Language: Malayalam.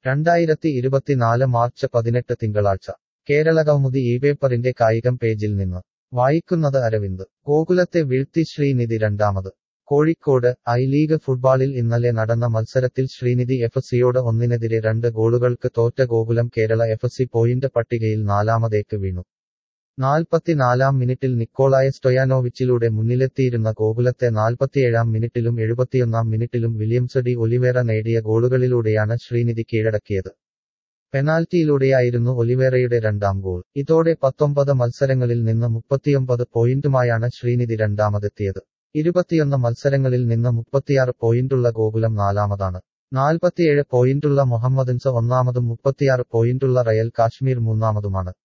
രണ്ടായിരത്തി ഇരുപത്തിനാല് മാർച്ച് പതിനെട്ട് തിങ്കളാഴ്ച കേരള കൗമുദി ഈ പേപ്പറിന്റെ കായികം പേജിൽ നിന്ന് വായിക്കുന്നത് അരവിന്ദ് ഗോകുലത്തെ വീഴ്ത്തി ശ്രീനിധി രണ്ടാമത് കോഴിക്കോട് ഐ ലീഗ് ഫുട്ബോളിൽ ഇന്നലെ നടന്ന മത്സരത്തിൽ ശ്രീനിധി എഫ് സിയോട് ഒന്നിനെതിരെ രണ്ട് ഗോളുകൾക്ക് തോറ്റ Gokulam Kerala F C point പട്ടികയിൽ നാലാമതേക്ക് വീണു നാൽപ്പത്തിനാലാം മിനിറ്റിൽ നിക്കോളായ സ്റ്റൊയാനോവിച്ചിലൂടെ മുന്നിലെത്തിയിരുന്ന ഗോകുലത്തെ നാൽപ്പത്തിയേഴാം മിനിറ്റിലും എഴുപത്തിയൊന്നാം മിനിറ്റിലും വില്യംസ് ഡി ഒലിവേറ നേടിയ ഗോളുകളിലൂടെയാണ് ശ്രീനിധി കീഴടക്കിയത് പെനാൽറ്റിയിലൂടെയായിരുന്നു ഒലിവേറയുടെ രണ്ടാം ഗോൾ ഇതോടെ പത്തൊമ്പത് മത്സരങ്ങളിൽ നിന്ന് മുപ്പത്തിയൊമ്പത് പോയിന്റുമായാണ് ശ്രീനിധി രണ്ടാമതെത്തിയത് ഇരുപത്തിയൊന്ന് മത്സരങ്ങളിൽ നിന്ന് മുപ്പത്തിയാറ് പോയിന്റുള്ള ഗോകുലം നാലാമതാണ് നാൽപ്പത്തിയേഴ് പോയിന്റുള്ള മുഹമ്മദൻസ് ഒന്നാമതും മുപ്പത്തിയാറ് പോയിന്റുള്ള റയൽ കാശ്മീർ മൂന്നാമതുമാണ്